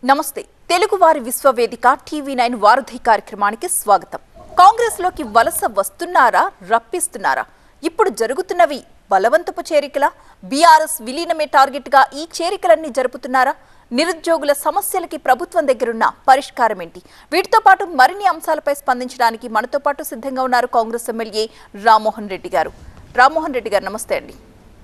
నమస్తే తెలుగువారి విశ్వవేదిక TV nine వారధి కార్యక్రమానికి స్వాగతం కాంగ్రెస్ లోకి వలస వస్తున్నారా రప్పిస్తున్నారా ఇప్పుడు జరుగుతున్నవి బలవంతపు చేరికల బీఆర్ఎస్ విలీనమే టార్గెట్ గా ఈ చేరికలన్నీ జరుపుతున్నారా నిరుద్యోగుల సమస్యలకి ప్రభుత్వం దగ్గరున్న పరిష్కారం ఏంటి వీటితో పాటు మరిన్ని అంశాలపై స్పందించడానికి మనతో పాటు సిద్ధంగా ఉన్నారు కాంగ్రెస్ ఎమ్మెల్యే రామ్మోహన్ రెడ్డి గారు రామ్మోహన్ రెడ్డి గారు నమస్తే అండి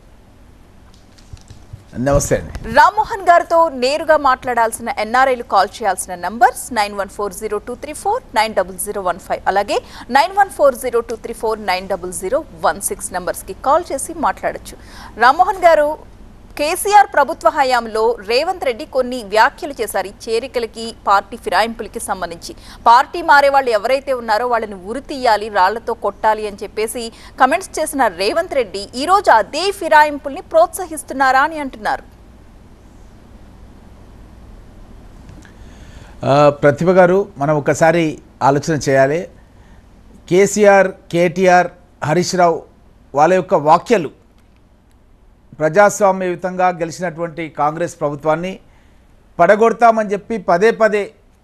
నమస్తే అండి రామ్మోహన్ గారితో నేరుగా మాట్లాడాల్సిన ఎన్ఆర్ఐలు కాల్ చేయాల్సిన numbers nine one four zero two three four nine double zero one five అలాగే nine one four zero two three four nine double zero one six నంబర్స్కి కాల్ చేసి మాట్లాడొచ్చు రామ్మోహన్ గారు కేసీఆర్ ప్రభుత్వ హయాంలో రేవంత్ రెడ్డి కొన్ని వ్యాఖ్యలు చేశారు ఈ చేరికలకి పార్టీ ఫిరాయింపులకి సంబంధించి పార్టీ మారే వాళ్ళు ఎవరైతే ఉన్నారో వాళ్ళని ఉరి తీయాలి రాళ్లతో కొట్టాలి అని చెప్పేసి కమెంట్స్ చేసిన రేవంత్ రెడ్డి ఈ రోజు అదే ఫిరాయింపుల్ని ప్రోత్సహిస్తున్నారా అని అంటున్నారు ఆ, ప్రతిభ గారు మనం ఒకసారి ఆలోచన చేయాలి కేసీఆర్ కేటీఆర్ హరీష్ రావు వాళ్ళ యొక్క వాక్యాలు ప్రజాస్వామ్యయుతంగా గెలిచినటువంటి కాంగ్రెస్ ప్రభుత్వాన్ని పడగొడతామని చెప్పి పదే పదే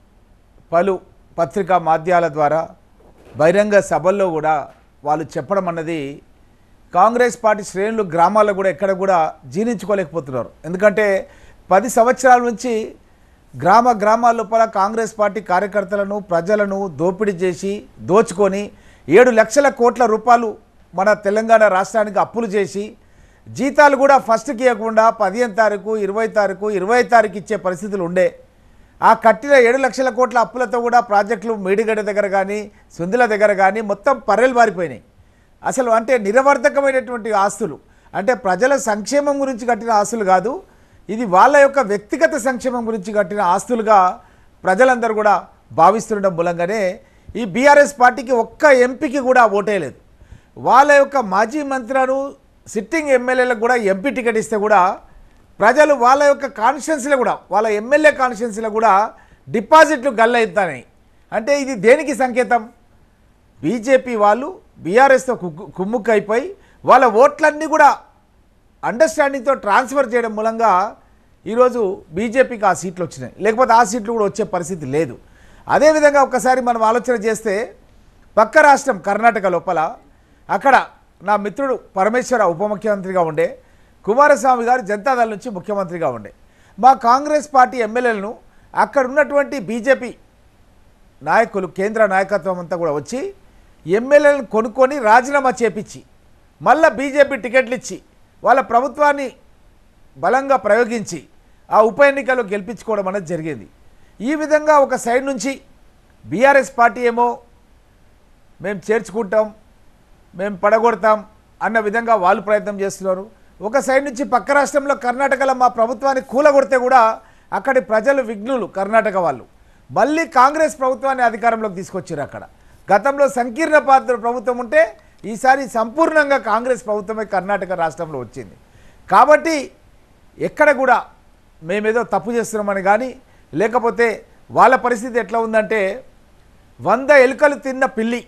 పలు పత్రికా మాధ్యాల ద్వారా బహిరంగ సభల్లో కూడా వాళ్ళు చెప్పడం అన్నది కాంగ్రెస్ పార్టీ శ్రేణులు గ్రామాల్లో కూడా ఎక్కడ కూడా జీర్ణించుకోలేకపోతున్నారు ఎందుకంటే పది సంవత్సరాల నుంచి గ్రామ గ్రామాల లోపల కాంగ్రెస్ పార్టీ కార్యకర్తలను ప్రజలను దోపిడీ చేసి దోచుకొని ఏడు లక్షల కోట్ల రూపాయలు మన తెలంగాణ రాష్ట్రానికి అప్పులు చేసి జీతాలు కూడా ఫస్ట్కి ఇవ్వకుండా పదిహేను తారీఖు ఇరవై తారీఖు ఇరవై తారీఖు ఇచ్చే పరిస్థితులు ఉండే ఆ కట్టిన ఏడు లక్షల కోట్ల అప్పులతో కూడా ప్రాజెక్టులు మేడిగడ్డ దగ్గర కానీ సుందిల దగ్గర కానీ మొత్తం పర్రెలు మారిపోయినాయి అసలు అంటే నిరవర్ధకమైనటువంటి ఆస్తులు అంటే ప్రజల సంక్షేమం గురించి కట్టిన ఆస్తులు కాదు ఇది వాళ్ళ యొక్క వ్యక్తిగత సంక్షేమం గురించి కట్టిన ఆస్తులుగా ప్రజలందరూ కూడా భావిస్తుండడం మూలంగానే ఈ బీఆర్ఎస్ పార్టీకి ఒక్క ఎంపీకి కూడా ఓటేయలేదు వాళ్ళ యొక్క మాజీ మంత్రులను సిట్టింగ్ ఎమ్మెల్యేలకు కూడా ఎంపీ టికెట్ ఇస్తే కూడా ప్రజలు వాళ్ళ యొక్క కాన్స్టిట్యున్సీలో కూడా వాళ్ళ ఎమ్మెల్యే కాన్స్టిట్యున్సీలో కూడా డిపాజిట్లు గల్లెత్తాయి అంటే ఇది దేనికి సంకేతం బీజేపీ వాళ్ళు బీఆర్ఎస్తో కుక్కు- కుమ్ముక్కు అయిపోయి వాళ్ళ ఓట్లన్నీ కూడా అండర్స్టాండింగ్తో ట్రాన్స్ఫర్ చేయడం మూలంగా ఈరోజు బీజేపీకి ఆ సీట్లు వచ్చినాయి లేకపోతే ఆ సీట్లు కూడా వచ్చే పరిస్థితి లేదు అదేవిధంగా ఒకసారి మనం ఆలోచన చేస్తే పక్క రాష్ట్రం కర్ణాటక లోపల అక్కడ నా మిత్రుడు పరమేశ్వర ఉప ముఖ్యమంత్రిగా ఉండే కుమారస్వామి గారు జనతాదళ నుంచి ముఖ్యమంత్రిగా ఉండే మా కాంగ్రెస్ పార్టీ ఎమ్మెల్యేలను అక్కడ ఉన్నటువంటి బీజేపీ నాయకులు కేంద్ర నాయకత్వం అంతా కూడా వచ్చి ఎమ్మెల్యేలను కొనుక్కొని రాజీనామా చేపించి మళ్ళా బీజేపీ టికెట్లు ఇచ్చి వాళ్ళ ప్రభుత్వాన్ని బలంగా ప్రయోగించి ఆ ఉప ఎన్నికల్లో గెలిపించుకోవడం అనేది జరిగింది ఈ విధంగా ఒక సైడ్ నుంచి బీఆర్ఎస్ పార్టీ ఏమో మేము చేర్చుకుంటాం మేము పడగొడతాం అన్న విధంగా వాళ్ళు ప్రయత్నం చేస్తున్నారు ఒక సైడ్ నుంచి పక్క రాష్ట్రంలో కర్ణాటకలో మా ప్రభుత్వాన్ని కూలగొడితే కూడా అక్కడి ప్రజలు విఘ్నులు కర్ణాటక వాళ్ళు మళ్ళీ కాంగ్రెస్ ప్రభుత్వాన్ని అధికారంలోకి తీసుకొచ్చారు అక్కడ గతంలో సంకీర్ణ పాత్ర ప్రభుత్వం ఉంటే ఈసారి సంపూర్ణంగా కాంగ్రెస్ ప్రభుత్వమే కర్ణాటక రాష్ట్రంలో వచ్చింది కాబట్టి ఎక్కడ కూడా మేమేదో తప్పు చేస్తున్నామని కానీ లేకపోతే వాళ్ళ పరిస్థితి ఎట్లా ఉందంటే వంద ఎలుకలు తిన్న పిల్లి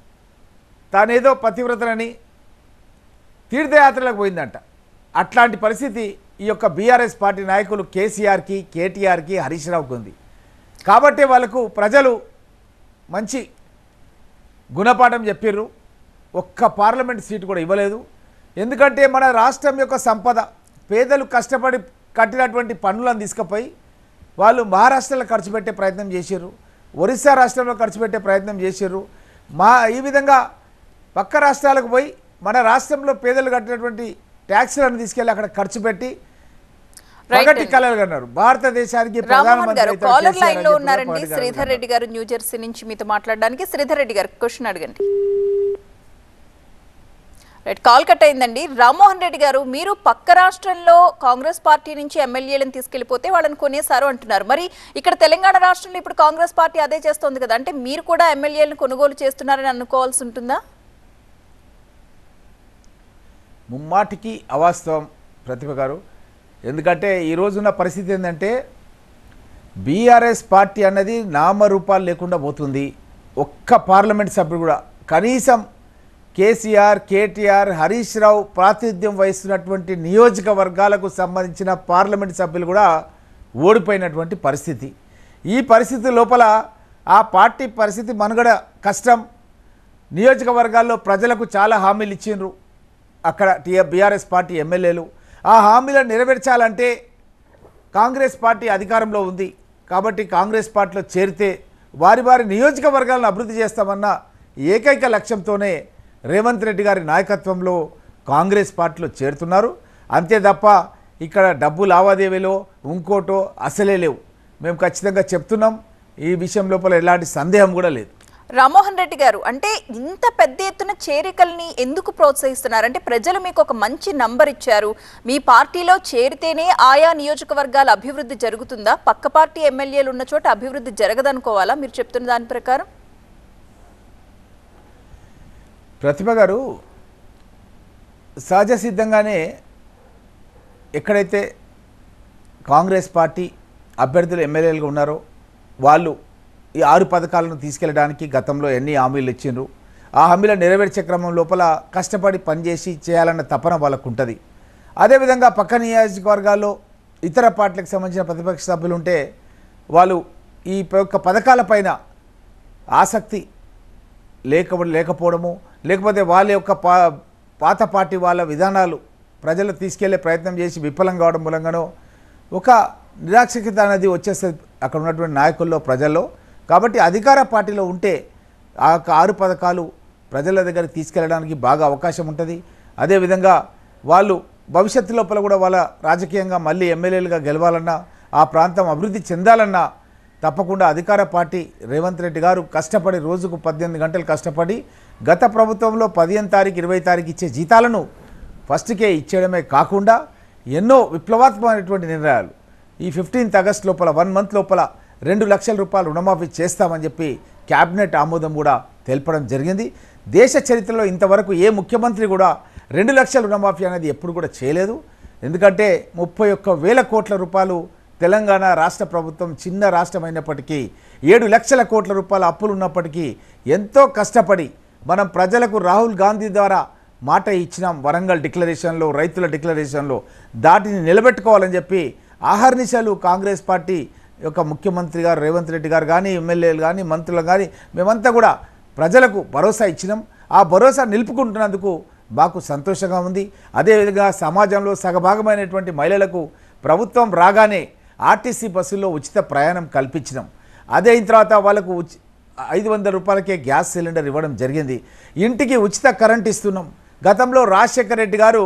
తానేదో పతివ్రతలని తీర్థయాత్రలకు పోయిందంట అట్లాంటి పరిస్థితి ఈ యొక్క బీఆర్ఎస్ పార్టీ నాయకులు కేసీఆర్కి కేటీఆర్కి హరీష్ రావుకి ఉంది కాబట్టి వాళ్ళకు ప్రజలు మంచి గుణపాఠం చెప్పిర్రు ఒక్క పార్లమెంట్ సీటు కూడా ఇవ్వలేదు ఎందుకంటే మన రాష్ట్రం యొక్క సంపద పేదలు కష్టపడి కట్టినటువంటి పన్నులను తీసుకుపోయి వాళ్ళు మహారాష్ట్రలో ఖర్చు పెట్టే ప్రయత్నం చేశారు ఒరిస్సా రాష్ట్రంలో ఖర్చు పెట్టే ప్రయత్నం చేశారు మా ఈ విధంగా పక్క రాష్ట్రాలకు పోయి మన రాష్ట్రంలో పేదలు కట్టినటువంటి ట్యాక్స్లను తీసుకెళ్ళి అక్కడ ఖర్చు పెట్టి Right పగటి అండి. కలలు అన్నారు భారతదేశానికి రామ్మోహన్ ప్రధానమంత్రి గారు అవుతారు కాలర్ కేసీఆర్ లైన్ అని లో చెప్పి కూడా ఉన్నారండి పగటి కలలు శ్రీధర్ రెడ్డి గారు న్యూ జెర్సీ నుంచి మీతో మాట్లాడడానికి శ్రీధర్ రెడ్డి గారు క్వశ్చన్ అడగండి రైట్ కాల్ కట్ అయిందండి రామ్మోహన్ రెడ్డి గారు మీరు పక్క రాష్ట్రంలో కాంగ్రెస్ పార్టీ నుంచి ఎమ్మెల్యేలను తీసుకెళ్లిపోతే వాళ్ళని కొనేశారు అంటున్నారు మరి ఇక్కడ తెలంగాణ రాష్ట్రంలో ఇప్పుడు కాంగ్రెస్ పార్టీ అదే చేస్తోంది కదా అంటే మీరు కూడా ఎమ్మెల్యేలను కొనుగోలు చేస్తున్నారని అనుకోవాల్సి ఉంటుందా ముమ్మాటికి అవాస్తవం ప్రతిభ గారు ఎందుకంటే ఈ రోజున్న పరిస్థితి ఏంటంటే బీఆర్ఎస్ పార్టీ అన్నది నామరూపాలు లేకుండా పోతుంది ఒక్క పార్లమెంట్ సభ్యుడు కూడా కనీసం కేసీఆర్ కేటీఆర్ హరీష్ రావు ప్రాతినిధ్యం వహిస్తున్నటువంటి నియోజకవర్గాలకు సంబంధించిన పార్లమెంట్ సభ్యులు కూడా ఓడిపోయినటువంటి పరిస్థితి ఈ పరిస్థితి లోపల ఆ పార్టీ పరిస్థితి మనుగడ కష్టం నియోజకవర్గాల్లో ప్రజలకు చాలా హామీలు ఇచ్చిండ్రు అక్కడ టీఆర్ బీఆర్ఎస్ పార్టీ ఎమ్మెల్యేలు ఆ హామీలను నెరవేర్చాలంటే కాంగ్రెస్ పార్టీ అధికారంలో ఉంది కాబట్టి కాంగ్రెస్ పార్టీలో చేరితే వారి వారి నియోజకవర్గాలను అభివృద్ధి చేస్తామన్న ఏకైక లక్ష్యంతోనే రేవంత్ రెడ్డి గారి నాయకత్వంలో కాంగ్రెస్ పార్టీలో చేరుతున్నారు అంతే తప్ప ఇక్కడ డబ్బు లావాదేవీలో ఇంకోటో అసలే లేవు మేము ఖచ్చితంగా చెప్తున్నాం ఈ విషయం లోపల ఎలాంటి సందేహం కూడా లేదు రామ్మోహన్ రెడ్డి గారు అంటే ఇంత పెద్ద ఎత్తున చేరికల్ని ఎందుకు ప్రోత్సహిస్తున్నారు అంటే ప్రజలు మీకు ఒక మంచి నంబర్ ఇచ్చారు మీ పార్టీలో చేరితేనే ఆయా నియోజకవర్గాల అభివృద్ధి జరుగుతుందా పక్క పార్టీ ఎమ్మెల్యేలు ఉన్న చోట అభివృద్ధి జరగదనుకోవాలా మీరు చెప్తున్న దాని ప్రకారం ప్రతిభ గారు సహజ సిద్ధంగానే ఎక్కడైతే కాంగ్రెస్ పార్టీ అభ్యర్థులు ఎమ్మెల్యేలుగా ఉన్నారో వాళ్ళు ఈ ఆరు పథకాలను తీసుకెళ్ళడానికి గతంలో ఎన్ని హామీలు ఇచ్చిండ్రు ఆ హామీలను నెరవేర్చే క్రమం లోపల కష్టపడి పనిచేసి చేయాలన్న తపన వాళ్ళకు ఉంటుంది అదేవిధంగా పక్క నియోజకవర్గాల్లో ఇతర పార్టీలకు సంబంధించిన ప్రతిపక్ష సభ్యులు ఉంటే వాళ్ళు ఈ యొక్క పథకాలపైన ఆసక్తి లేక లేకపోవడము లేకపోతే వాళ్ళ యొక్క పా పాత పార్టీ వాళ్ళ విధానాలు ప్రజలు తీసుకెళ్లే ప్రయత్నం చేసి విఫలం కావడం మూలంగానో ఒక నిరాక్షిత అనేది వచ్చేస్తుంది అక్కడ ఉన్నటువంటి నాయకుల్లో ప్రజల్లో కాబట్టి అధికార పార్టీలో ఉంటే ఆ యొక్క ఆరు పథకాలు ప్రజల దగ్గర తీసుకెళ్ళడానికి బాగా అవకాశం ఉంటుంది అదేవిధంగా వాళ్ళు భవిష్యత్తు లోపల కూడా వాళ్ళ రాజకీయంగా మళ్ళీ ఎమ్మెల్యేలుగా గెలవాలన్నా ఆ ప్రాంతం అభివృద్ధి చెందాలన్నా తప్పకుండా అధికార పార్టీ రేవంత్ రెడ్డి గారు కష్టపడి రోజుకు పద్దెనిమిది గంటలు కష్టపడి గత ప్రభుత్వంలో పదిహేను తారీఖు ఇరవై తారీఖు ఇచ్చే జీతాలను ఫస్ట్కే ఇచ్చేయడమే కాకుండా ఎన్నో విప్లవాత్మకమైనటువంటి నిర్ణయాలు ఈ ఫిఫ్టీన్త్ ఆగస్ట్ లోపల వన్ మంత్ లోపల రెండు లక్షల రూపాయలు రుణమాఫీ చేస్తామని చెప్పి క్యాబినెట్ ఆమోదం కూడా తెలపడం జరిగింది దేశ చరిత్రలో ఇంతవరకు ఏ ముఖ్యమంత్రి కూడా రెండు లక్షల రుణమాఫీ అనేది ఎప్పుడు కూడా చేయలేదు ఎందుకంటే ముప్పై ఒక్క వేల కోట్ల రూపాయలు తెలంగాణ రాష్ట్ర ప్రభుత్వం చిన్న రాష్ట్రం అయినప్పటికీ ఏడు లక్షల కోట్ల రూపాయల అప్పులు ఉన్నప్పటికీ ఎంతో కష్టపడి మనం ప్రజలకు రాహుల్ గాంధీ ద్వారా మాట ఇచ్చినాం వరంగల్ డిక్లరేషన్లో రైతుల డిక్లరేషన్లో దాటిని నిలబెట్టుకోవాలని చెప్పి ఆహర్నిశలు కాంగ్రెస్ పార్టీ యొక్క ముఖ్యమంత్రి గారు రేవంత్ రెడ్డి గారు కానీ ఎమ్మెల్యేలు కానీ మంత్రులు కానీ మేమంతా కూడా ప్రజలకు భరోసా ఇచ్చినాం ఆ భరోసా నిలుపుకుంటున్నందుకు మాకు సంతోషంగా ఉంది అదేవిధంగా సమాజంలో సగభాగమైనటువంటి మహిళలకు ప్రభుత్వం రాగానే ఆర్టీసీ బస్సుల్లో ఉచిత ప్రయాణం కల్పించినాం అదే అయిన తర్వాత వాళ్ళకు ఉచి ఐదు వందల రూపాయలకే గ్యాస్ సిలిండర్ ఇవ్వడం జరిగింది ఇంటికి ఉచిత కరెంట్ ఇస్తున్నాం గతంలో రాజశేఖర రెడ్డి గారు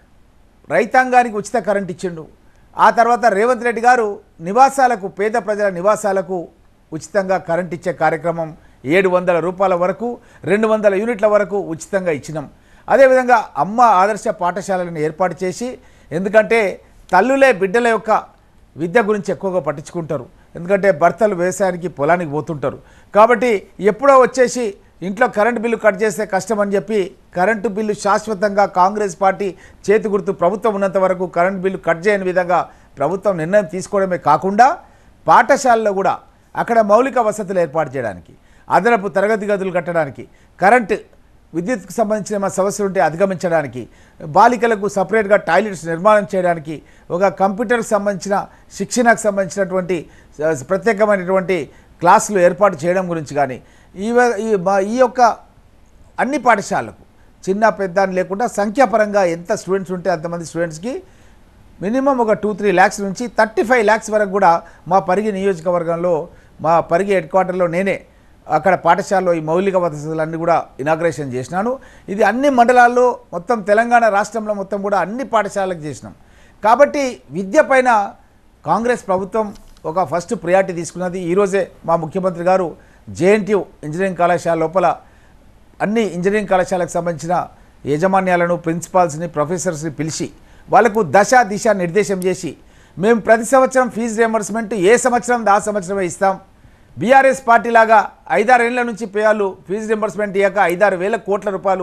రైతాంగానికి ఉచిత కరెంట్ ఇచ్చిండు ఆ తర్వాత రేవంత్ రెడ్డి గారు నివాసాలకు పేద ప్రజల నివాసాలకు ఉచితంగా కరెంట్ ఇచ్చే కార్యక్రమం ఏడు వందల రూపాయల వరకు రెండు వందల యూనిట్ల వరకు ఉచితంగా ఇచ్చినాం అదేవిధంగా అమ్మ ఆదర్శ పాఠశాలను ఏర్పాటు చేసి ఎందుకంటే తల్లులే బిడ్డల యొక్క విద్య గురించి ఎక్కువగా పట్టించుకుంటారు ఎందుకంటే భర్తలు వ్యవసాయానికి పొలానికి పోతుంటారు కాబట్టి ఎప్పుడో వచ్చేసి ఇంట్లో కరెంటు బిల్లు కట్ చేస్తే కష్టం అని చెప్పి కరెంటు బిల్లు శాశ్వతంగా కాంగ్రెస్ పార్టీ చేతి గుర్తు ప్రభుత్వం ఉన్నంత వరకు కరెంటు బిల్లు కట్ చేయని విధంగా ప్రభుత్వం నిర్ణయం తీసుకోవడమే కాకుండా పాఠశాలలో కూడా అక్కడ మౌలిక వసతులు ఏర్పాటు చేయడానికి అదనపు తరగతి గదులు కట్టడానికి కరెంటు విద్యుత్కు సంబంధించిన ఏమైనా సమస్యలు ఉంటే అధిగమించడానికి బాలికలకు సపరేట్గా టాయిలెట్స్ నిర్మాణం చేయడానికి ఒక కంప్యూటర్కి సంబంధించిన శిక్షణకు సంబంధించినటువంటి స- ప్రత్యేకమైనటువంటి క్లాసులు ఏర్పాటు చేయడం గురించి కానీ ఈ వ- ఈ మా- ఈ యొక్క అన్ని పాఠశాలలకు చిన్న పెద్ద అని లేకుండా సంఖ్యాపరంగా ఎంత స్టూడెంట్స్ ఉంటే అంతమంది స్టూడెంట్స్కి మినిమం ఒక టూ త్రీ ల్యాక్స్ నుంచి థర్టీ ఫైవ్ ల్యాక్స్ వరకు కూడా మా పరిగి నియోజకవర్గంలో మా పరిగి హెడ్ క్వార్టర్లో నేనే అక్కడ పాఠశాలలో ఈ మౌలిక వసతులన్నీ కూడా ఇనాగ్రేషన్ చేసినాను ఇది అన్ని మండలాల్లో మొత్తం తెలంగాణ రాష్ట్రంలో మొత్తం కూడా అన్ని పాఠశాలకు చేసినాం కాబట్టి విద్య పైన కాంగ్రెస్ ప్రభుత్వం ఒక ఫస్ట్ ప్రియారిటీ తీసుకున్నది ఈరోజే మా ముఖ్యమంత్రి గారు జేఎన్టీయు ఇంజనీరింగ్ కళాశాల లోపల అన్ని ఇంజనీరింగ్ కళాశాలకు సంబంధించిన యాజమాన్యాలను ప్రిన్సిపాల్స్ని ప్రొఫెసర్స్ని పిలిచి వాళ్ళకు దశ దిశ నిర్దేశం చేసి మేము ప్రతి సంవత్సరం ఫీజు రియంబర్స్మెంట్ ఏ సంవత్సరం ఆ సంవత్సరమే ఇస్తాం బీఆర్ఎస్ పార్టీ లాగా ఐదారేళ్ల నుంచి పేయాలు ఫీజు రియంబర్స్మెంట్ ఇయ్యాక ఐదారు వేల కోట్ల రూపాయలు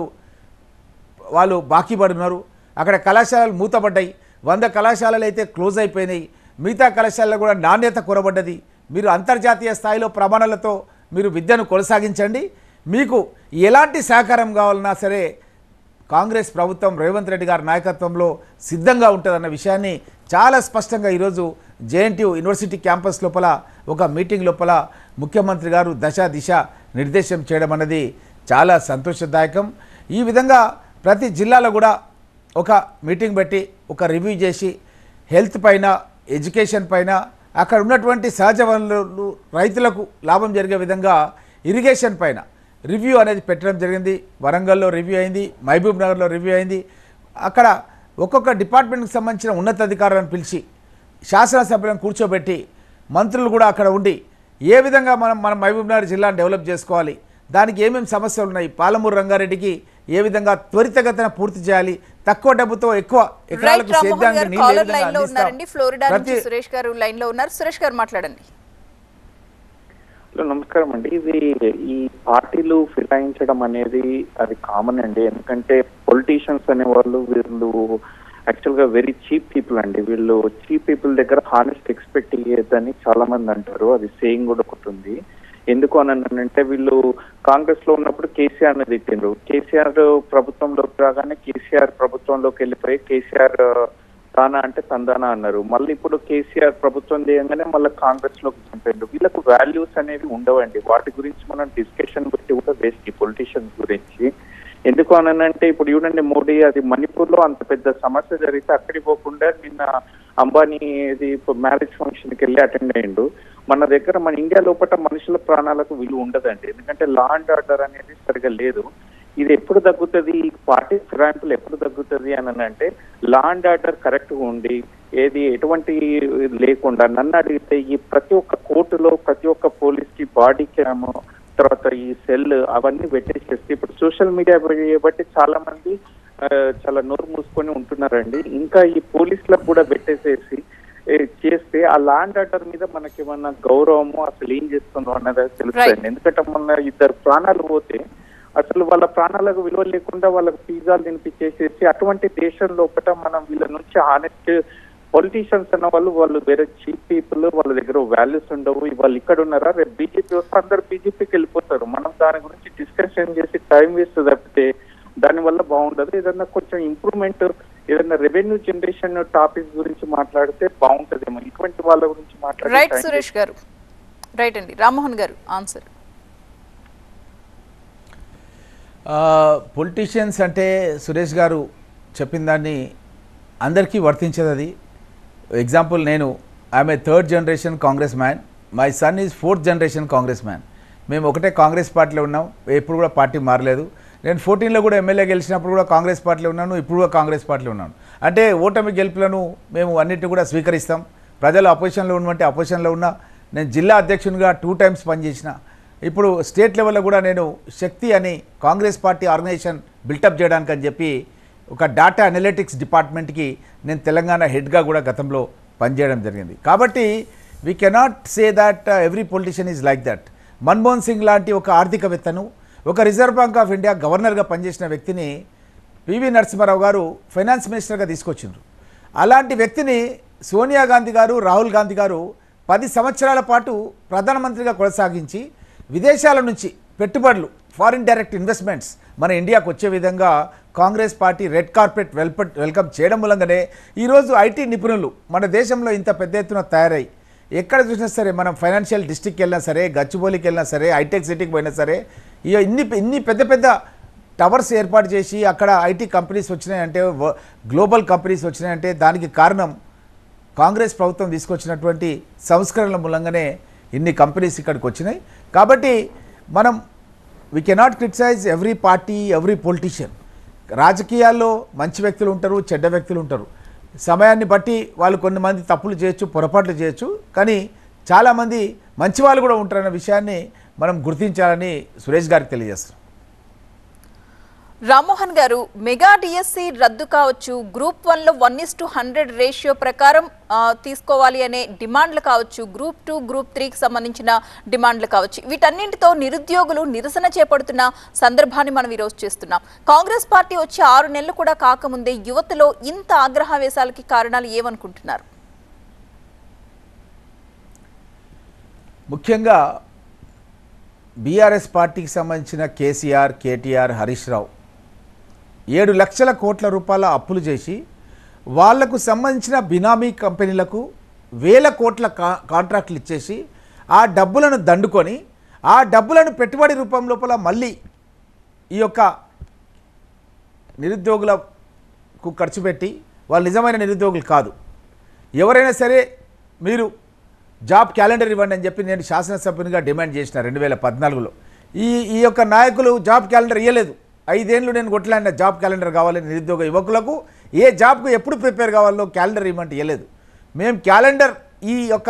వాళ్ళు బాకీ పడి ఉన్నారు అక్కడ కళాశాలలు మూతపడ్డాయి వంద కళాశాలలు అయితే క్లోజ్ అయిపోయినాయి మిగతా కళాశాలలో కూడా నాణ్యత కొరబడ్డది మీరు అంతర్జాతీయ స్థాయిలో ప్రమాణాలతో మీరు విద్యను కొనసాగించండి మీకు ఎలాంటి సహకారం కావాలన్నా సరే కాంగ్రెస్ ప్రభుత్వం రేవంత్ రెడ్డి గారి నాయకత్వంలో సిద్ధంగా ఉంటుందన్న విషయాన్ని చాలా స్పష్టంగా ఈరోజు జేఎన్టీయు యూనివర్సిటీ క్యాంపస్ లోపల ఒక మీటింగ్ లోపల ముఖ్యమంత్రి గారు దశ దిశ నిర్దేశం చేయడం అన్నది చాలా సంతోషదాయకం ఈ విధంగా ప్రతి జిల్లాలో కూడా ఒక మీటింగ్ పెట్టి ఒక రివ్యూ చేసి హెల్త్ పైన ఎడ్యుకేషన్ పైన అక్కడ ఉన్నటువంటి సహజ వనరులు రైతులకు లాభం జరిగే విధంగా ఇరిగేషన్ పైన రివ్యూ అనేది పెట్టడం జరిగింది వరంగల్లో రివ్యూ అయింది మహబూబ్ నగర్లో రివ్యూ అయింది అక్కడ ఒక్కొక్క డిపార్ట్మెంట్కి సంబంధించిన ఉన్నతాధికారులను పిలిచి శాసనసభ్యులను కూర్చోబెట్టి మంత్రులు కూడా అక్కడ ఉండి ఏ విధంగా మనం మన మహబూబ్ నగర్ జిల్లాను డెవలప్ చేసుకోవాలి దానికి ఏమేమి సమస్యలు ఉన్నాయి పాలమూరు రంగారెడ్డికి ఏ విధంగా త్వరితగతిన పూర్తి చేయాలి తక్కువ డబ్బుతో ఎక్కువ రైట్ ఎకరాలకు రామ్మోహన్ సేద్యానికి గారు నీళ్ళు ఏ కాలర్ విధంగా లైన్ లో అందిస్తాం? ఉన్నారండి ఫ్లోరిడా నుంచి ప్రతి సురేష్ గారు లైన్ లో ఉన్నారు సురేష్ గారు మాట్లాడండి హలో నమస్కారం అండి ఇది ఈ పార్టీలు ఫిరాయించడం అనేది అది కామన్ అండి ఎందుకంటే పొలిటీషియన్స్ అనే వాళ్ళు వీళ్ళు యాక్చువల్ గా వెరీ చీప్ పీపుల్ అండి వీళ్ళు చీప్ పీపుల్ దగ్గర హానెస్ట్ ఎక్స్పెక్ట్ అయ్యేదని చాలా మంది అంటారు అది సేయింగ్ కూడా ఒకటి ఉంది ఎందుకు అని అంటే వీళ్ళు కాంగ్రెస్ లో ఉన్నప్పుడు కేసీఆర్ ని తిట్టిండ్రు కేసీఆర్ ప్రభుత్వంలోకి రాగానే కేసీఆర్ ప్రభుత్వంలోకి వెళ్ళిపోయి కేసీఆర్ తానా అంటే తందానా అన్నారు మళ్ళీ ఇప్పుడు కేసీఆర్ ప్రభుత్వం చేయగానే మళ్ళీ కాంగ్రెస్ లోకి చంపారు వీళ్ళకు వాల్యూస్ అనేవి ఉండవండి వాటి గురించి మనం డిస్కషన్ పెట్టి కూడా వేస్ట్ ఈ పొలిటీషియన్స్ గురించి ఎందుకు అనంటే ఇప్పుడు చూడండి మోడీ అది మణిపూర్ లో అంత పెద్ద సమస్య జరిగితే అక్కడికి పోకుండా నిన్న అంబానీ ఇది మ్యారేజ్ ఫంక్షన్ కి వెళ్ళి అటెండ్ అయ్యిండు మన దగ్గర మన ఇండియా లోపల మనుషుల ప్రాణాలకు విలువ ఉండదండి ఎందుకంటే లా అండ్ ఆర్డర్ అనేది సరిగా లేదు ఇది ఎప్పుడు తగ్గుతుంది ఈ పార్టీ ఫిరాయింపులు ఎప్పుడు తగ్గుతుంది అని అంటే లా అండ్ ఆర్డర్ కరెక్ట్ గా ఉండి ఏది ఎటువంటి లేకుండా నన్ను అడిగితే ఈ ప్రతి ఒక్క కోర్టులో ప్రతి ఒక్క పోలీస్ కి బాడీ క్యామ్ తర్వాత ఈ సెల్ అవన్నీ పెట్టేసేసి ఇప్పుడు సోషల్ మీడియా బట్టి చాలా మంది ఆ, చాలా నోరు మూసుకొని ఉంటున్నారండి ఇంకా ఈ పోలీసులకు కూడా పెట్టేసేసి ఏ, చేస్తే ఆ ల్యాండ్ ఆర్డర్ మీద మనకి ఏమన్నా గౌరవము అసలు ఏం చేస్తుందో అన్నది తెలుస్తుంది ఎందుకంటే మొన్న ఇద్దరు ప్రాణాలు పోతే అసలు వాళ్ళ ప్రాణాలకు విలువ లేకుండా వాళ్ళకి పిజ్జాలు తినిపించేసేసి అటువంటి దేశం లోపల మనం వీళ్ళ నుంచి ఆనెస్ట్ పొలిటీషియన్స్ అన్న వాళ్ళు వాళ్ళు వేరే చీప్ పీపుల్ వాళ్ళ దగ్గర వాల్యూస్ ఉండవు వాళ్ళు ఇక్కడ ఉన్నారా రేపు బీజేపీ వస్తే అందరు బీజేపీకి వెళ్ళిపోతారు మనం దాని గురించి డిస్కషన్ చేసి టైం వేస్ట్ తప్పితే దానివల్ల బాగుండదు ఏదన్నా కొంచెం ఇంప్రూవ్మెంట్ ఏదన్నా రెవెన్యూ జనరేషన్ టాపిక్ గురించి మాట్లాడితే బాగుంటదేమో ఇటువంటి వాళ్ళ గురించి మాట్లాడితే రైట్ time సురేష్ గారు రైట్ అండి రామ్మోహన్ గారు ఆన్సర్ పొలిటీషియన్స్ అంటే సురేష్ గారు చెప్పిన దాన్ని అందరికీ వర్తించదు అది ఎగ్జాంపుల్ నేను I'm a third generation Congress man my son is fourth generation Congress man మేము ఒకటే కాంగ్రెస్ పార్టీలో ఉన్నాం ఎప్పుడు కూడా పార్టీ మారలేదు నేను ఫోర్టీన్లో కూడా ఎమ్మెల్యే గెలిచినప్పుడు కూడా కాంగ్రెస్ పార్టీలో ఉన్నాను ఇప్పుడు కూడా కాంగ్రెస్ పార్టీలో ఉన్నాను అంటే ఓటమి గెలుపులను మేము అన్నిటిని కూడా స్వీకరిస్తాం ప్రజలు అపోజిషన్లో ఉన్నటువంటి అపోజిషన్లో ఉన్నా నేను జిల్లా అధ్యక్షునిగా టూ టైమ్స్ పనిచేసిన ఇప్పుడు స్టేట్ లెవెల్లో కూడా నేను శక్తి అని కాంగ్రెస్ పార్టీ ఆర్గనైజేషన్ బిల్టప్ చేయడానికి అని చెప్పి ఒక డాటా అనలిటిక్స్ డిపార్ట్మెంట్కి నేను తెలంగాణ హెడ్గా కూడా గతంలో పనిచేయడం జరిగింది కాబట్టి we cannot say that every politician is like that Manmohan Singh లాంటి ఒక ఆర్థికవేత్తను ఒక రిజర్వ్ బ్యాంక్ ఆఫ్ ఇండియా గవర్నర్గా పనిచేసిన వ్యక్తిని పివి నరసింహారావు గారు ఫైనాన్స్ మినిస్టర్గా తీసుకొచ్చిండ్రు అలాంటి వ్యక్తిని సోనియా గాంధీ గారు రాహుల్ గాంధీ గారు పది సంవత్సరాల పాటు ప్రధానమంత్రిగా కొనసాగించి విదేశాల నుంచి పెట్టుబడులు ఫారిన్ డైరెక్ట్ ఇన్వెస్ట్మెంట్స్ మన ఇండియాకు వచ్చే విధంగా కాంగ్రెస్ పార్టీ రెడ్ కార్పెట్ వెల్ప వెల్కమ్ చేయడం మూలంగానే ఈరోజు ఐటీ నిపుణులు మన దేశంలో ఇంత పెద్ద ఎత్తున తయారై ఎక్కడ చూసినా సరే మనం ఫైనాన్షియల్ డిస్ట్రిక్ట్కి వెళ్ళినా సరే గచ్చిబౌలికి వెళ్ళినా సరే హైటెక్ సిటీకి పోయినా సరే ఇక ఇన్ని ఇన్ని పెద్ద పెద్ద టవర్స్ ఏర్పాటు చేసి అక్కడ ఐటీ కంపెనీస్ వచ్చినాయంటే వ- గ్లోబల్ కంపెనీస్ వచ్చినాయంటే దానికి కారణం కాంగ్రెస్ ప్రభుత్వం తీసుకొచ్చినటువంటి సంస్కరణల మూలంగానే ఇన్ని కంపెనీస్ ఇక్కడికి వచ్చినాయి కాబట్టి మనం we cannot criticise every party every politician రాజకీయాల్లో మంచి వ్యక్తులు ఉంటారు చెడ్డ వ్యక్తులు ఉంటారు సమయాన్ని బట్టి వాళ్ళు కొన్ని మంది తప్పులు చేయొచ్చు పొరపాట్లు చేయొచ్చు కానీ చాలామంది మంచి వాళ్ళు కూడా ఉంటారన్న విషయాన్ని మనం గుర్తించాలని సురేష్ గారికి తెలియజేస్తున్నాం రామ్మోహన్ గారు మెగా డిఎస్సి రద్దు కావచ్చు గ్రూప్ వన్ లో one is to hundred ratio ప్రకారం ఆ, తీసుకోవాలి అనే డిమాండ్లు కావచ్చు గ్రూప్ టూ గ్రూప్ త్రీకి సంబంధించిన డిమాండ్లు కావచ్చు వీటన్నింటితో నిరుద్యోగులు నిరసన చేపడుతున్న సందర్భాన్ని మనం ఈరోజు చేస్తున్నాం కాంగ్రెస్ పార్టీ వచ్చి ఆరు నెలలు కూడా కాకముందే యువతలో ఇంత ఆగ్రహావేశాలకి కారణాలు ఏమనుకుంటున్నారు ముఖ్యంగా బీఆర్ఎస్ పార్టీకి సంబంధించిన కేసీఆర్ కేటీఆర్ హరీష్ రావు ఏడు లక్షల కోట్ల రూపాయల అప్పులు చేసి వాళ్లకు సంబంధించిన బినామీ కంపెనీలకు వేల కోట్ల కా కాంట్రాక్టులు ఇచ్చేసి ఆ డబ్బులను దండుకొని ఆ డబ్బులను పెట్టుబడి రూపం లోపల మళ్ళీ ఈ యొక్క నిరుద్యోగులకు ఖర్చు పెట్టి వాళ్ళు నిజమైన నిరుద్యోగులు కాదు ఎవరైనా సరే మీరు జాబ్ క్యాలెండర్ ఇవ్వండి అని చెప్పి నేను శాసనసభ్యునిగా డిమాండ్ చేసిన రెండు వేల పద్నాలుగులో ఈ ఈ యొక్క నాయకులు జాబ్ క్యాలెండర్ ఇవ్వలేదు ఐదేళ్ళు నేను కొట్లాడిన జాబ్ క్యాలెండర్ కావాలని నిరుద్యోగ యువకులకు ఏ జాబ్కు ఎప్పుడు ప్రిపేర్ కావాలో క్యాలెండర్ ఇవ్వమంటే ఇవ్వలేదు మేము క్యాలెండర్ ఈ యొక్క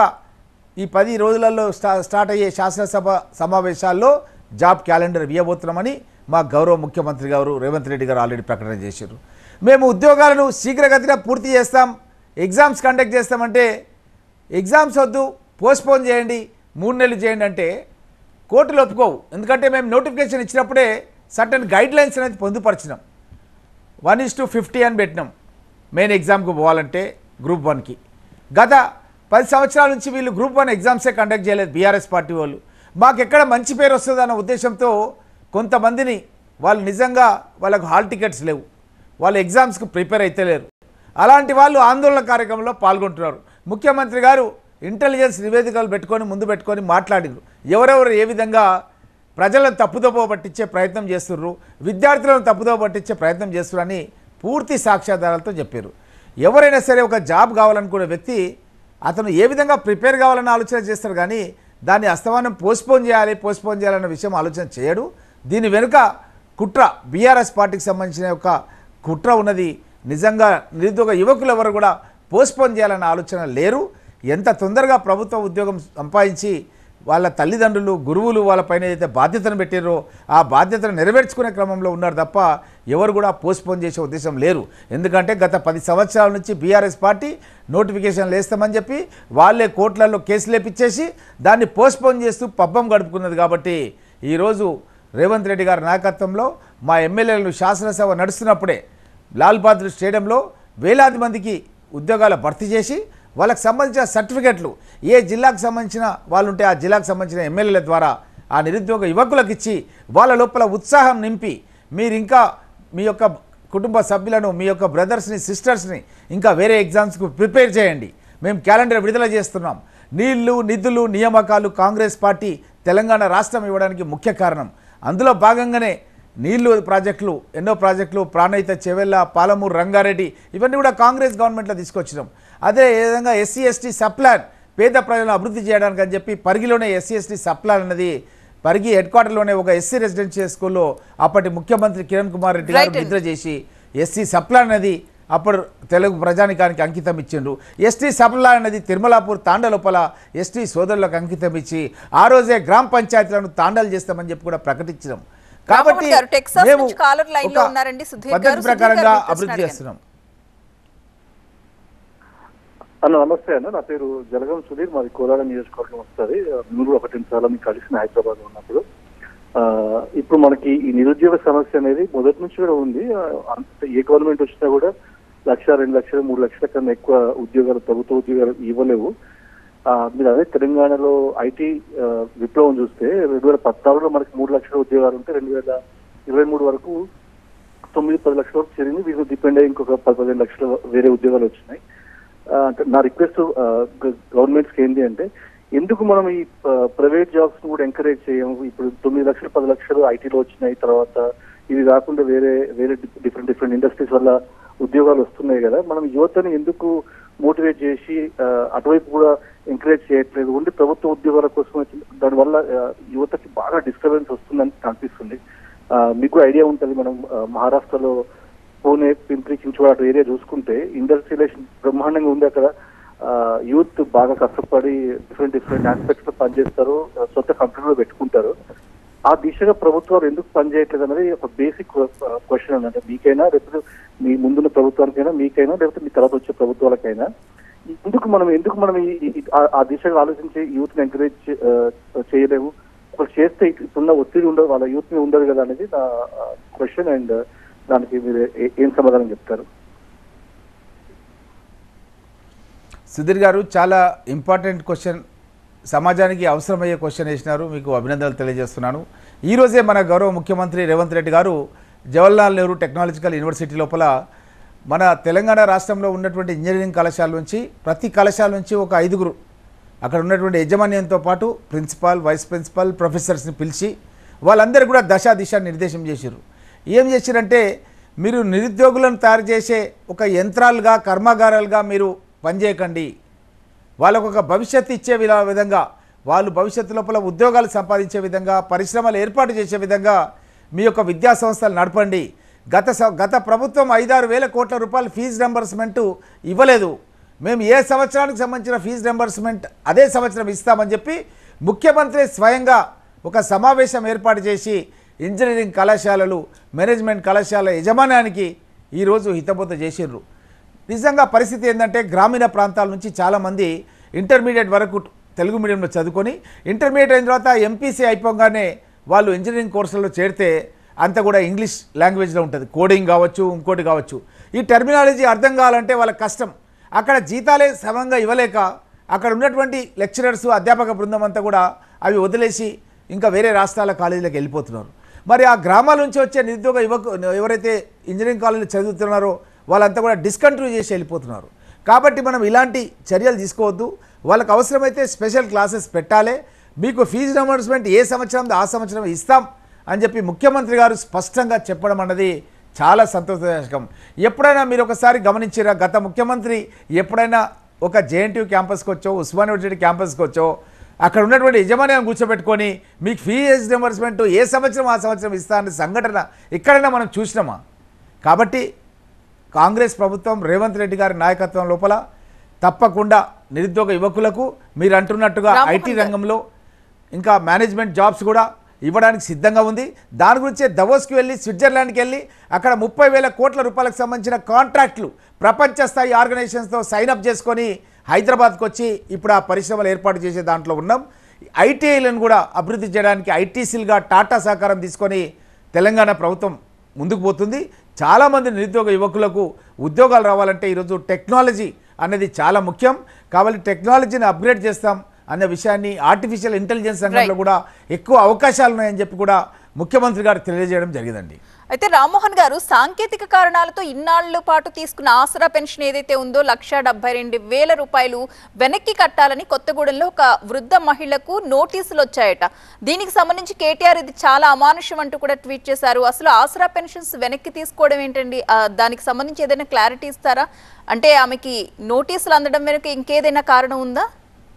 ఈ పది రోజులలో స్టా స్టార్ట్ అయ్యే శాసనసభ సమావేశాల్లో జాబ్ క్యాలెండర్ ఇవ్వబోతున్నామని మా గౌరవ ముఖ్యమంత్రి గారు రేవంత్ రెడ్డి గారు ఆల్రెడీ ప్రకటన చేశారు మేము ఉద్యోగాలను శీఘ్రగతిన పూర్తి చేస్తాం ఎగ్జామ్స్ కండక్ట్ చేస్తామంటే ఎగ్జామ్స్ వద్దు పోస్ట్పోన్ చేయండి మూడు నెలలు చేయండి అంటే కోర్టులు ఒప్పుకోవు ఎందుకంటే మేము నోటిఫికేషన్ ఇచ్చినప్పుడే సర్టన్ గైడ్ లైన్స్ అనేది పొందుపరిచినాం వన్ ఇస్ టు ఫిఫ్టీ అని పెట్టినాం మెయిన్ ఎగ్జామ్కి పోవాలంటే గ్రూప్ వన్కి గత పది సంవత్సరాల నుంచి వీళ్ళు గ్రూప్ వన్ ఎగ్జామ్సే కండక్ట్ చేయలేదు బీఆర్ఎస్ పార్టీ వాళ్ళు మాకు ఎక్కడ మంచి పేరు వస్తుందన్న ఉద్దేశంతో కొంతమందిని వాళ్ళు నిజంగా వాళ్ళకు హాల్ టికెట్స్ లేవు వాళ్ళు ఎగ్జామ్స్కి ప్రిపేర్ అయితే లేరు అలాంటి వాళ్ళు ఆందోళన కార్యక్రమంలో పాల్గొంటున్నారు ముఖ్యమంత్రి గారు ఇంటెలిజెన్స్ నివేదికలు పెట్టుకొని ముందు పెట్టుకొని మాట్లాడినారు ఎవరెవరు ఏ విధంగా ప్రజలను తప్పుదోవ పట్టించే ప్రయత్నం చేస్తుర్రు విద్యార్థులను తప్పుదోవ పట్టించే ప్రయత్నం చేస్తున్నారని పూర్తి సాక్ష్యాధారాలతో చెప్పారు ఎవరైనా సరే ఒక జాబ్ కావాలనుకునే వ్యక్తి అతను ఏ విధంగా ప్రిపేర్ కావాలని ఆలోచన చేస్తారు కానీ దాన్ని అస్తమానం పోస్ట్పోన్ చేయాలి పోస్ట్పోన్ చేయాలన్న విషయం ఆలోచన చేయడు దీని వెనుక కుట్ర బీఆర్ఎస్ పార్టీకి సంబంధించిన ఒక కుట్ర ఉన్నది నిజంగా నిరుద్యోగ యువకులు ఎవరు కూడా పోస్ట్పోన్ చేయాలన్న ఆలోచన లేరు ఎంత తొందరగా ప్రభుత్వ ఉద్యోగం సంపాదించి వాళ్ళ తల్లిదండ్రులు గురువులు వాళ్ళపైన ఏదైతే బాధ్యతను పెట్టారో ఆ బాధ్యతను నెరవేర్చుకునే క్రమంలో ఉన్నారు తప్ప ఎవరు కూడా పోస్ట్పోన్ చేసే ఉద్దేశం లేరు ఎందుకంటే గత పది సంవత్సరాల నుంచి బీఆర్ఎస్ పార్టీ నోటిఫికేషన్లు వేస్తామని చెప్పి వాళ్ళే కోర్టులలో కేసులు లేపిచ్చేసి దాన్ని పోస్ట్పోన్ చేస్తూ పబ్బం గడుపుకున్నది కాబట్టి ఈరోజు రేవంత్ రెడ్డి గారి నాయకత్వంలో మా ఎమ్మెల్యేలను శాసనసభ నడుస్తున్నప్పుడే లాల్ బహదూర్ స్టేడియంలో వేలాది మందికి ఉద్యోగాల భర్తీ చేసి వాళ్ళకి సంబంధించిన సర్టిఫికెట్లు ఏ జిల్లాకు సంబంధించిన వాళ్ళు ఉంటే ఆ జిల్లాకు సంబంధించిన ఎమ్మెల్యేల ద్వారా ఆ నిరుద్యోగ యువకులకు ఇచ్చి వాళ్ళ లోపల ఉత్సాహం నింపి మీరు ఇంకా మీ యొక్క కుటుంబ సభ్యులను మీ యొక్క బ్రదర్స్ని సిస్టర్స్ని ఇంకా వేరే ఎగ్జామ్స్కు ప్రిపేర్ చేయండి మేము క్యాలెండర్ విడుదల చేస్తున్నాం నీళ్లు నిధులు నియామకాలు కాంగ్రెస్ పార్టీ తెలంగాణ రాష్ట్రం ఇవ్వడానికి ముఖ్య కారణం అందులో భాగంగానే నీళ్లు ప్రాజెక్టులు ఎన్నో ప్రాజెక్టులు ప్రాణహిత చెవెళ్ళ పాలమూరు రంగారెడ్డి ఇవన్నీ కూడా కాంగ్రెస్ గవర్నమెంట్లో తీసుకొచ్చినాం అదే విధంగా ఎస్సీ ఎస్టీ సప్లాన్ పేద ప్రజలను అభివృద్ధి చేయడానికి అని చెప్పి పరిగిలోనే ఎస్సీ ఎస్టీ సప్లాన్ అన్నది పరిగి హెడ్ క్వార్టర్లోనే ఒక ఎస్సీ రెసిడెన్షియల్ స్కూల్లో అప్పటి ముఖ్యమంత్రి కిరణ్ కుమార్ రెడ్డి గారు Right. నిద్ర చేసి ఎస్సీ సప్లాన్ అనేది అప్పుడు తెలుగు ప్రజానికానికి అంకితం ఇచ్చిండ్రు ఎస్టీ సప్లా అనేది తిరుమలాపూర్ తాండ లోపల ఎస్టీ సోదరులకు అంకితం ఇచ్చి ఆ రోజే గ్రామ పంచాయతీలను తాండాలు చేస్తామని చెప్పి కూడా ప్రకటించినాం కాబట్టి రామమోహన్ గారు, టెక్సాస్ మేము నుంచి కాలర్ లైన్ లో ఒక ఉన్నారండి, సుధీర్ పద్ధతి గారు. సుధీర్ ప్రకారంగా గారు మీ ప్రశ్న అభివృద్ధి అడగండి. చేస్తున్నాం అన్న నమస్తే అన్న నా పేరు జలగం సుధీర్ మాది కోలాడ నియోజకవర్గం వస్తుంది మీరు ఒకటి రెండు సార్లు మీకు కలిసిన హైదరాబాద్ లో ఉన్నప్పుడు ఆ, ఇప్పుడు మనకి ఈ నిరుద్యోగ సమస్య అనేది మొదటి నుంచి కూడా ఉంది ఆ, అంత ఏ గవర్నమెంట్ వచ్చినా కూడా లక్ష రెండు లక్షలు మూడు లక్షల కన్నా ఎక్కువ ఉద్యోగాలు ప్రభుత్వ ఉద్యోగాలు ఇవ్వలేవు ఆ, మీరు అదే తెలంగాణలో ఐటీ విప్లవం చూస్తే రెండు వేల పద్నాలుగులో మనకి మూడు లక్షల ఉద్యోగాలు ఉంటే రెండు వేల ఇరవై మూడు వరకు తొమ్మిది పది లక్షల వరకు చేరింది వీళ్ళు డిపెండ్ అయ్యి ఇంకొక పది పదిహేను లక్షల వేరే ఉద్యోగాలు వచ్చినాయి ఆ, అంటే నా రిక్వెస్ట్ గవర్నమెంట్స్ కి ఏంటి అంటే ఎందుకు మనం ఈ ప్రైవేట్ జాబ్స్ కూడా ఎంకరేజ్ చేయము ఇప్పుడు తొమ్మిది లక్షలు పది లక్షలు ఐటీలో వచ్చినాయి తర్వాత ఇవి కాకుండా వేరే వేరే డిఫరెంట్ డిఫరెంట్ ఇండస్ట్రీస్ వల్ల ఉద్యోగాలు వస్తున్నాయి కదా మనం యువతని ఎందుకు మోటివేట్ చేసి ఆ, అటువైపు కూడా ఎంకరేజ్ చేయట్లేదు ఓన్లీ ప్రభుత్వ ఉద్యోగాల కోసం అయితే దానివల్ల ఆ, యువతకి బాగా డిస్టర్బెన్స్ వస్తుందని అనిపిస్తుంది ఆ, మీకు ఐడియా ఉంటుంది మనం ఆ, మహారాష్ట్రలో పూణే పింప్రి చించువాడ అటు ఏరియా చూసుకుంటే ఇండస్ట్రియలైజేషన్ బ్రహ్మాండంగా ఉంది అక్కడ యూత్ బాగా కష్టపడి డిఫరెంట్ డిఫరెంట్ ఆస్పెక్ట్స్ లో పనిచేస్తారు ఆ, సొంత కంపెనీలో పెట్టుకుంటారు ఆ దిశగా ప్రభుత్వాలు ఎందుకు పనిచేయట్లేదు అనేది ఒక బేసిక్ క్వశ్చన్ అన్నమాట మీకైనా లేకపోతే మీ ముందున్న ప్రభుత్వానికైనా మీకైనా లేకపోతే మీ తర్వాత వచ్చే ప్రభుత్వాలకైనా ఎందుకు మనం ఎందుకు మనం ఈ- ఈ- ఆ- ఆ దిశగా ఆలోచించి యూత్ ని ఎంకరేజ్ చేయలేము ఒకరు చేస్తే ఇప్పుడున్న ఒత్తిడి ఉండదు వాళ్ళ యూత్ మీద ఉండదు కదా అనేది నా క్వశ్చన్ అండ్ దానికి మీరు ఏ- ఏం సమాధానం చెప్తారు సుధీర్ గారు చాలా ఇంపార్టెంట్ క్వశ్చన్ సమాజానికి అవసరమయ్యే క్వశ్చన్ వేసినారు మీకు అభినందనలు తెలియజేస్తున్నాను ఈరోజే మన గౌరవ ముఖ్యమంత్రి రేవంత్ రెడ్డి గారు జవహర్లాల్ నెహ్రూ టెక్నాలజికల్ యూనివర్సిటీ లోపల మన తెలంగాణ రాష్ట్రంలో ఉన్నటువంటి ఇంజనీరింగ్ కళాశాల నుంచి ప్రతి కళాశాల నుంచి ఒక ఐదుగురు అక్కడ ఉన్నటువంటి యజమాన్యంతో పాటు ప్రిన్సిపాల్ వైస్ ప్రిన్సిపాల్ ప్రొఫెసర్స్ని పిలిచి వాళ్ళందరూ కూడా దశ దిశ నిర్దేశం చేశారు ఏం చేశారంటే మీరు నిరుద్యోగులను తయారు చేసే ఒక యంత్రాలుగా కర్మాగారాలుగా మీరు పనిచేయకండి వాళ్ళకు ఒక భవిష్యత్తు ఇచ్చే విధ- విధంగా వాళ్ళు భవిష్యత్తు లోపల ఉద్యోగాలు సంపాదించే విధంగా పరిశ్రమలు ఏర్పాటు చేసే విధంగా మీ యొక్క విద్యా సంస్థలు నడపండి గత స- గత ప్రభుత్వం ఐదారు వేల కోట్ల రూపాయలు ఫీజు రెంబర్స్మెంట్ ఇవ్వలేదు మేము ఏ సంవత్సరానికి సంబంధించిన ఫీజు రెంబర్స్మెంట్ అదే సంవత్సరం ఇస్తామని చెప్పి ముఖ్యమంత్రి స్వయంగా ఒక సమావేశం ఏర్పాటు చేసి ఇంజనీరింగ్ కళాశాలలు మేనేజ్మెంట్ కళాశాల యజమానానికి ఈరోజు హితబోధ చేసిర్రు నిజంగా పరిస్థితి ఏంటంటే గ్రామీణ ప్రాంతాల నుంచి చాలామంది ఇంటర్మీడియట్ వరకు తెలుగు మీడియంలో చదువుకొని ఇంటర్మీడియట్ అయిన తర్వాత ఎంపీసీ అయిపోగానే వాళ్ళు ఇంజనీరింగ్ కోర్సుల్లో చేరితే అంతా కూడా ఇంగ్లీష్ లాంగ్వేజ్లో ఉంటుంది కోడింగ్ కావచ్చు ఇంకోటి కావచ్చు ఈ టెర్మినాలజీ అర్థం కావాలంటే వాళ్ళకి కష్టం అక్కడ జీతాలే సమంగా ఇవ్వలేక అక్కడ ఉన్నటువంటి లెక్చరర్స్ అధ్యాపక బృందం అంతా కూడా అవి వదిలేసి ఇంకా వేరే రాష్ట్రాల కాలేజీలకు వెళ్ళిపోతున్నారు మరి ఆ గ్రామాల నుంచి వచ్చే నిరుద్యోగ యువకు ఎవరైతే ఇంజనీరింగ్ కాలేజీలో చదువుతున్నారో వాళ్ళంతా కూడా డిస్కంటిన్యూ చేసి వెళ్ళిపోతున్నారు కాబట్టి మనం ఇలాంటి చర్యలు తీసుకోవద్దు వాళ్ళకి అవసరమైతే స్పెషల్ క్లాసెస్ పెట్టాలి మీకు ఫీజు రిమర్స్మెంట్ ఏ సంవత్సరం ఆ సంవత్సరం ఇస్తాం అని చెప్పి ముఖ్యమంత్రి గారు స్పష్టంగా చెప్పడం అన్నది చాలా సంతోషకరం ఎప్పుడైనా మీరు ఒకసారి గమనించారా గత ముఖ్యమంత్రి ఎప్పుడైనా ఒక జేఎన్టీయూ క్యాంపస్కి వచ్చో ఉస్మాన్ యూనివర్సిటీ క్యాంపస్కి వచ్చో అక్కడ ఉన్నటువంటి యజమాన్యాన్ని కూర్చోబెట్టుకొని మీకు ఫీజు రిమర్స్మెంట్ ఏ సంవత్సరం ఆ సంవత్సరం ఇస్తా అనే సంఘటన ఎక్కడైనా మనం చూసినామా కాబట్టి కాంగ్రెస్ ప్రభుత్వం రేవంత్ రెడ్డి గారి నాయకత్వం లోపల తప్పకుండా నిరుద్యోగ యువకులకు మీరు అంటున్నట్టుగా రామ్మోహన్ ఐటీ గారు. రంగంలో ఇంకా మేనేజ్మెంట్ జాబ్స్ కూడా ఇవ్వడానికి సిద్ధంగా ఉంది దాని గురించే దవోస్కి వెళ్ళి స్విట్జర్లాండ్కి వెళ్ళి అక్కడ ముప్పై వేల కోట్ల రూపాయలకు సంబంధించిన కాంట్రాక్ట్లు ప్రపంచ స్థాయి ఆర్గనైజేషన్స్తో సైన్అప్ చేసుకొని హైదరాబాద్కి వచ్చి ఇప్పుడు ఆ పరిశ్రమలు ఏర్పాటు చేసే దాంట్లో ఉన్నాం ఐటీఐలను కూడా అభివృద్ధి చేయడానికి ఐటీసీలుగా టాటా సహకారం తీసుకొని తెలంగాణ ప్రభుత్వం ముందుకు పోతుంది చాలామంది నిరుద్యోగ యువకులకు ఉద్యోగాలు రావాలంటే ఈరోజు టెక్నాలజీ అనేది చాలా ముఖ్యం కాబట్టి టెక్నాలజీని అప్గ్రేడ్ చేస్తాం అన్న విషయాన్ని ఆర్టిఫిషియల్ ఇంటెలిజెన్స్ రంగంలో Right. కూడా ఎక్కువ అవకాశాలు ఉన్నాయని చెప్పి కూడా ముఖ్యమంత్రి గారు తెలియజేయడం జరిగిందండి అయితే రామ్మోహన్ గారు సాంకేతిక కారణాలతో ఇన్నాళ్ల పాటు తీసుకున్న ఆసరా పెన్షన్ ఏదైతే ఉందో లక్ష డెబ్బై రెండు వేల రూపాయలు వెనక్కి కట్టాలని కొత్తగూడెంలో ఒక వృద్ధ మహిళకు నోటీసులు వచ్చాయట దీనికి సంబంధించి కేటీఆర్ ఇది చాలా అమానుషం అంటూ కూడా ట్వీట్ చేశారు అసలు ఆసరా పెన్షన్స్ వెనక్కి తీసుకోవడం ఏంటండి ఆ, దానికి సంబంధించి ఏదైనా క్లారిటీ ఇస్తారా అంటే ఆమెకి నోటీసులు అందడం వెనుక ఇంకేదైనా కారణం ఉందా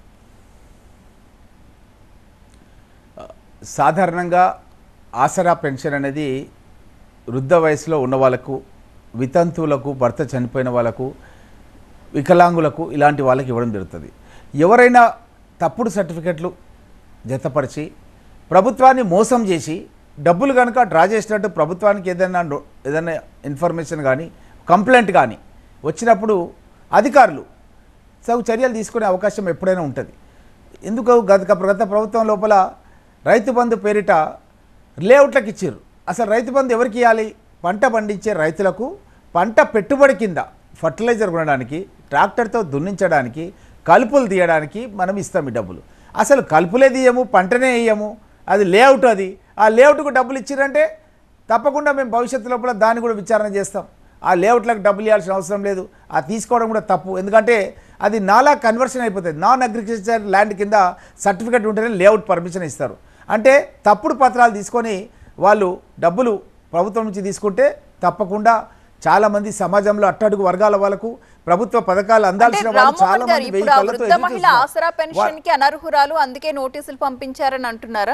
సాధారణంగా ఆసరా పెన్షన్ అనేది వృద్ధ వయసులో ఉన్న వాళ్ళకు వితంతువులకు భర్త చనిపోయిన వాళ్ళకు వికలాంగులకు ఇలాంటి వాళ్ళకి ఇవ్వడం జరుగుతుంది ఎవరైనా తప్పుడు సర్టిఫికెట్లు జతపరిచి ప్రభుత్వాన్ని మోసం చేసి డబ్బులు కనుక డ్రా చేసినట్టు ప్రభుత్వానికి ఏదైనా నో- ఏదైనా ఇన్ఫర్మేషన్ కానీ కంప్లైంట్ కానీ వచ్చినప్పుడు అధికారులు సగు చర్యలు తీసుకునే అవకాశం ఎప్పుడైనా ఉంటుంది ఎందుకు గత గత ప్రభుత్వం లోపల రైతు బంధు పేరిట లేఅవుట్లకు ఇచ్చారు అసలు రైతు బంధు ఎవరికి ఇవ్వాలి పంట పండించే రైతులకు పంట పెట్టుబడి కింద ఫర్టిలైజర్ కొనడానికి ట్రాక్టర్తో దున్నించడానికి కలుపులు తీయడానికి మనం ఇస్తాం ఈ డబ్బులు అసలు కలుపులే తీయము పంటనే వేయము అది లేఅవుట్ అది ఆ లేఅవుట్కు డబ్బులు ఇచ్చిరంటే తప్పకుండా మేము భవిష్యత్తు లోపల దాన్ని కూడా విచారణ చేస్తాం ఆ లేఅవుట్లకు డబ్బులు ఇవ్వాల్సిన అవసరం లేదు ఆ తీసుకోవడం కూడా తప్పు ఎందుకంటే అది నాలా కన్వర్షన్ అయిపోతుంది నాన్ అగ్రికల్చర్ ల్యాండ్ కింద సర్టిఫికేట్ ఉంటేనే లేఅవుట్ పర్మిషన్ ఇస్తారు అంటే తప్పుడు పత్రాలు తీసుకొని వాళ్ళు డబ్బులు ప్రభుత్వం నుంచి తీసుకుంటే తప్పకుండా చాలా మంది సమాజంలో అట్టడుగు వర్గాల వాళ్ళకు ప్రభుత్వ పథకాలు అంటే అందాల్సిన వాళ్ళు చాలా రామ్మోహన్ గారు మంది వెయ్యి ఇప్పుడు ఆ కళ్ళతో వృద్ధ ఎదురు మహిళ చూస్తున్నారు. ఆసరా వా- పెన్షన్ కి అనర్హురాలు అందుకే నోటీసులు పంపించారని అంటున్నారా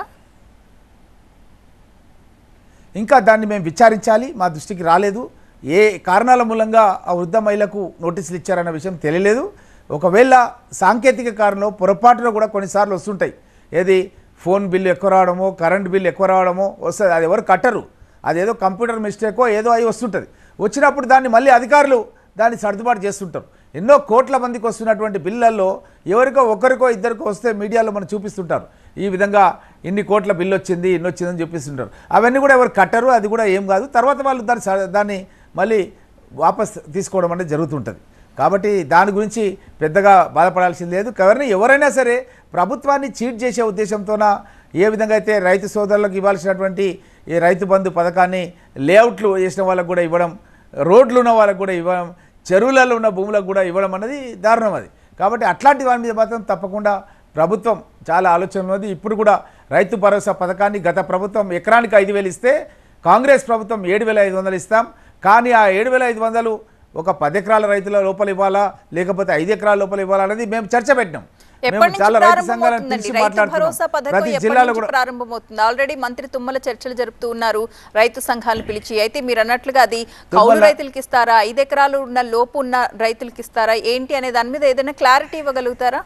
ఇంకా దాన్ని మేము విచారించాలి మా దృష్టికి రాలేదు ఏ కారణాల మూలంగా ఆ వృద్ధ మహిళకు నోటీసులు ఇచ్చారన్న విషయం తెలియలేదు ఒకవేళ సాంకేతిక కారణంలో పొరపాటులో కూడా కొన్నిసార్లు వస్తుంటాయి ఏది ఫోన్ బిల్లు ఎక్కువ రావడమో కరెంట్ బిల్లు ఎక్కువ రావడమో వస్తుంది అది ఎవరు కట్టరు అదేదో కంప్యూటర్ మిస్టేకో ఏదో అయి వస్తుంటుంది వచ్చినప్పుడు దాన్ని మళ్ళీ అధికారులు దాన్ని సర్దుబాటు చేస్తుంటారు ఎన్నో కోట్ల మందికి వస్తున్నటువంటి బిల్లుల్లో ఎవరికో ఒకరికో ఇద్దరికో వస్తే మీడియాలో మనం చూపిస్తుంటారు ఈ విధంగా ఇన్ని కోట్ల బిల్లు వచ్చింది ఇన్ని వచ్చిందని చూపిస్తుంటారు అవన్నీ కూడా ఎవరు కట్టరు అది కూడా ఏం కాదు తర్వాత వాళ్ళు దాన్ని స- దాన్ని మళ్ళీ వాపస్ తీసుకోవడం అనేది జరుగుతుంటుంది కాబట్టి దాని గురించి పెద్దగా బాధపడాల్సింది లేదు ఎవరిని ఎవరైనా సరే ప్రభుత్వాన్ని చీట్ చేసే ఉద్దేశంతోన ఏ విధంగా అయితే రైతు సోదరులకు ఇవ్వాల్సినటువంటి ఈ రైతు బంధు పథకాన్ని లేఅవుట్లు చేసిన వాళ్ళకు కూడా ఇవ్వడం రోడ్లు ఉన్న వాళ్ళకు కూడా ఇవ్వడం చెరువులలో ఉన్న భూములకు కూడా ఇవ్వడం అన్నది దారుణం అది కాబట్టి అట్లాంటి వారి మీద మాత్రం తప్పకుండా ప్రభుత్వం చాలా ఆలోచన ఉన్నది ఇప్పుడు కూడా రైతు భరోసా పథకాన్ని గత ప్రభుత్వం ఎకరానికి ఐదు వేలు ఇస్తే కాంగ్రెస్ ప్రభుత్వం ఏడు వేల ఐదు వందలు ఇస్తాం కానీ ఆ ఏడు వేల ఐదు వందలు ఒక పది ఎకరాల రైతుల లోపల ఇవ్వాలా లేకపోతే ఐదు ఎకరాల లోపల ఇవ్వాలా అనేది మేము చర్చ పెట్టినాం మేము ఎప్పటి నుంచి చాలా రైతు సంఘాలను ప్రారంభమవుతుందండి పిలిచి రైతు మాట్లాడుతున్నాం భరోసా పథకం ప్రతి ఎప్పటి జిల్లాలో నుంచి కూడా ప్రారంభమవుతుంది ఆల్రెడీ మంత్రి తుమ్మల చర్చలు జరుపుతూ ఉన్నారు రైతు సంఘాలను పిలిచి అయితే మీరు అన్నట్లుగా అది కౌలు తుమ్మల- రైతులకి ఇస్తారా ఐదు ఎకరాలు ఉన్న లోపు ఉన్న రైతులకి ఇస్తారా ఏంటి అనే దాని మీద ఏదైనా క్లారిటీ ఇవ్వగలుగుతారా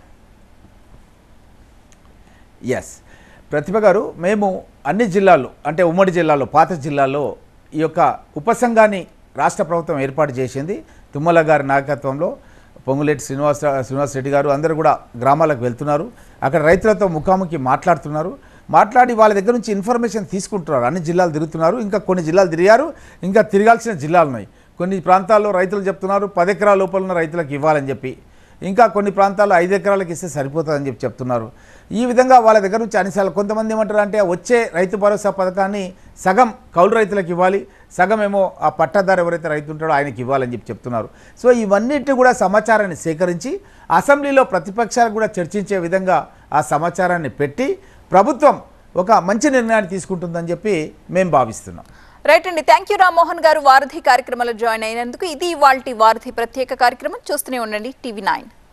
ఎస్ ప్రతిభ గారు మేము అన్ని జిల్లాల్లో అంటే ఉమ్మడి జిల్లాలో పాత జిల్లాల్లో ఈ యొక్క ఉపసంఘాన్ని రాష్ట్ర ప్రభుత్వం ఏర్పాటు చేసింది తుమ్మల గారి నాయకత్వంలో పొంగులేటి శ్రీనివాస శ్రీనివాస్ రెడ్డి గారు అందరూ కూడా గ్రామాలకు వెళ్తున్నారు అక్కడ రైతులతో ముఖాముఖి మాట్లాడుతున్నారు మాట్లాడి వాళ్ళ దగ్గర నుంచి ఇన్ఫర్మేషన్ తీసుకుంటున్నారు అన్ని జిల్లాలు తిరుగుతున్నారు ఇంకా కొన్ని జిల్లాలు తిరిగారు ఇంకా తిరగాల్సిన జిల్లాలు ఉన్నాయి కొన్ని ప్రాంతాల్లో రైతులు చెప్తున్నారు పది ఎకరాల లోపల ఉన్న రైతులకు ఇవ్వాలని చెప్పి ఇంకా కొన్ని ప్రాంతాల్లో ఐదు ఎకరాలకు ఇస్తే సరిపోతుందని చెప్పి చెప్తున్నారు ఈ విధంగా వాళ్ళ దగ్గర నుంచి అనిసాలు కొంతమంది ఏమంటారు అంటే వచ్చే రైతు భరోసా పథకాన్ని సగం కౌలు రైతులకు ఇవ్వాలి సగం ఏమో ఆ పట్టాదారు ఎవరైతే రైతు ఉంటాడో ఆయనకి ఇవ్వాలని చెప్పి చెప్తున్నారు సో ఇవన్నిటి కూడా సమాచారాన్ని సేకరించి అసెంబ్లీలో ప్రతిపక్షాలు కూడా చర్చించే విధంగా ఆ సమాచారాన్ని పెట్టి ప్రభుత్వం ఒక మంచి నిర్ణయాన్ని తీసుకుంటుందని చెప్పి మేము భావిస్తున్నాం రైట్ అండి థ్యాంక్ యూ రామ్మోహన్ గారు వారధి కార్యక్రమంలో జాయిన్ అయినందుకు ఇది ఇవాల్టి వారధి ప్రత్యేక కార్యక్రమం చూస్తూనే ఉండండి టీవీ నైన్